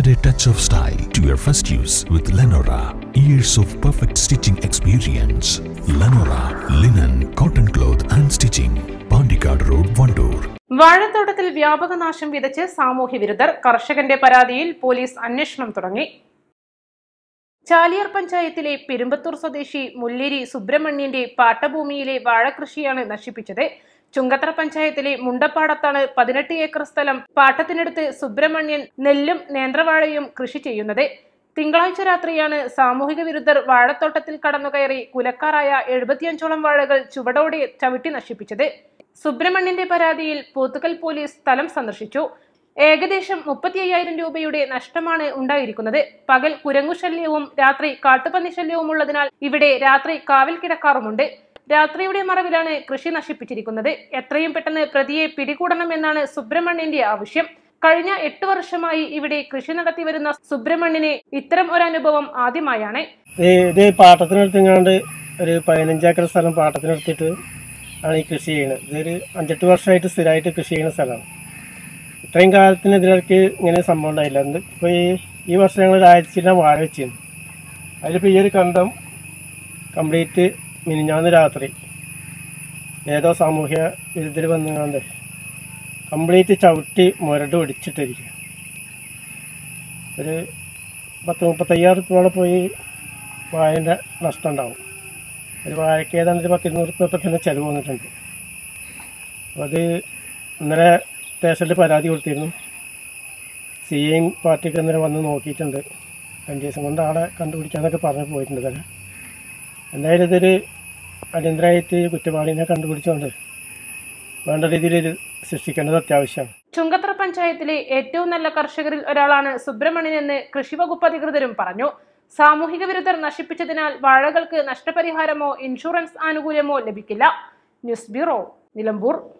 Add a touch of style to your first use with Lenora. Years of perfect stitching experience. Lenora, linen, cotton cloth and stitching. Pandikad Road, Vandoor. വാഴത്തോട്ടത്തിൽ വ്യാപക നാശം വിതച്ച് സാമൂഹ്യ വിരുദ്ധർ കർഷകന്റെ പരാതിയിൽ police അന്വേഷണം തുടങ്ങി ചാലിയാർ പഞ്ചായത്തിലെ പെരുമ്പത്തൂർ സ്വദേശി മുല്ലേരി സുബ്രഹ്മണ്യന്റെ പാട്ടഭൂമിയിലെ വാഴകൃഷിയാണ് നശിപ്പിച്ചത് ചുങ്കത്തറ പഞ്ചായത്തിലെ മുണ്ടപ്പാടത്താണ് പതിനെട്ട് ഏക്കർ സ്ഥലം പാട്ടത്തിനടുത്ത് സുബ്രഹ്മണ്യൻ നെല്ലും നേന്ത്രവാഴയും കൃഷി ചെയ്യുന്നത് തിങ്കളാഴ്ച രാത്രിയാണ് സാമൂഹിക വിരുദ്ധർ വാഴത്തോട്ടത്തിൽ കടന്നുകയറി കുലക്കാറായ എഴുപത്തിയഞ്ചോളം വാഴകൾ ചുവടോടെ ചവിട്ടി നശിപ്പിച്ചത് സുബ്രഹ്മണ്യന്റെ പരാതിയിൽ പോത്തുകൽ പോലീസ് സ്ഥലം സന്ദർശിച്ചു ഏകദേശം മുപ്പത്തി അയ്യായിരം രൂപയുടെ നഷ്ടമാണ് ഉണ്ടായിരിക്കുന്നത് പകൽ കുരങ്ങുശല്യവും രാത്രി കാട്ടുപന്നി ശല്യവും ഉള്ളതിനാൽ ഇവിടെ രാത്രി കാവൽ കിടക്കാറുമുണ്ട് രാത്രിയുടെ മറവിലാണ് കൃഷി നശിപ്പിച്ചിരിക്കുന്നത് എത്രയും പെട്ടെന്ന് പ്രതിയെ പിടികൂടണമെന്നാണ് സുബ്രഹ്മണ്യന്റെ ആവശ്യം കഴിഞ്ഞ എട്ട് വർഷമായി ഇവിടെ കൃഷി നടത്തി വരുന്ന സുബ്രഹ്മണ്യന് ഇത്തരം ഒരു അനുഭവം ആദ്യമായാണ് ഇത് ഇത് പാട്ടത്തിനെടുത്തെങ്ങാണ്ട് ഒരു പതിനഞ്ച് ഏക്കർ സ്ഥലം പാട്ടത്തിനെടുത്തിട്ട് ആണ് ഈ കൃഷി ചെയ്യുന്നത് ഇതൊരു അഞ്ചെട്ട് വർഷമായിട്ട് സ്ഥിരമായിട്ട് കൃഷി ചെയ്യുന്ന സ്ഥലമാണ് ഇത്രയും കാലത്തിന് ഇതിലേക്ക് ഇങ്ങനെ സംഭവം ഉണ്ടായില്ല എന്ത് ഇപ്പോൾ ഈ ഈ വർഷം ഞങ്ങൾ ആഴ്ചയിലാണ് വാഴ വെച്ചിരുന്നു അതിലിപ്പോൾ ഈ ഒരു കണ്ടം കംപ്ലീറ്റ് മിനിഞ്ഞാന്ന് രാത്രി ഏതോ സാമൂഹ്യ വിരുദ്ധർ വന്നുകൊണ്ട് കംപ്ലീറ്റ് ചവിട്ടി മുരട് ഒടിച്ചിട്ടിരിക്കുക ഒരു പത്ത് മുപ്പത്തയ്യായിരം റുപ്യോളം പോയി വാഴൻ്റെ നഷ്ടം ഉണ്ടാവും ഒരു വാഴയ്ക്ക് ഏതാണ്ട് ഒരു പത്തിരുന്നൂറ് റുപ്യ ഇപ്പം തന്നെ ചിലവ് വന്നിട്ടുണ്ട് അപ്പോൾ അത് ഇന്നലെ സ്റ്റേഷനിൽ പരാതി കൊടുത്തിരുന്നു സി എം പാർട്ടിക്ക് ഇന്നലെ വന്ന് നോക്കിയിട്ടുണ്ട് അഞ്ച് ദിവസം കൊണ്ട് ആളെ കണ്ടുപിടിക്കാന്നൊക്കെ പറഞ്ഞ് പോയിട്ടുണ്ട് തന്നെ എന്തായാലും ഇതൊരു അടിയന്തരമായിട്ട് ഈ കുറ്റവാളിനെ കണ്ടുപിടിച്ചുകൊണ്ട് വേണ്ട രീതിയിൽ ഇത് സൃഷ്ടിക്കേണ്ടത് അത്യാവശ്യമാണ് ചുങ്കത്തറ പഞ്ചായത്തിലെ ഏറ്റവും നല്ല കർഷകരിൽ ഒരാളാണ് സുബ്രഹ്മണ്യൻ എന്ന് കൃഷിവകുപ്പ് അധികൃതരും പറഞ്ഞു സാമൂഹിക വിരുദ്ധർ നശിപ്പിച്ചതിനാൽ വാഴകൾക്ക് നഷ്ടപരിഹാരമോ ഇൻഷുറൻസ് ആനുകൂല്യമോ ലഭിക്കില്ല ന്യൂസ് ബ്യൂറോ നിലമ്പൂർ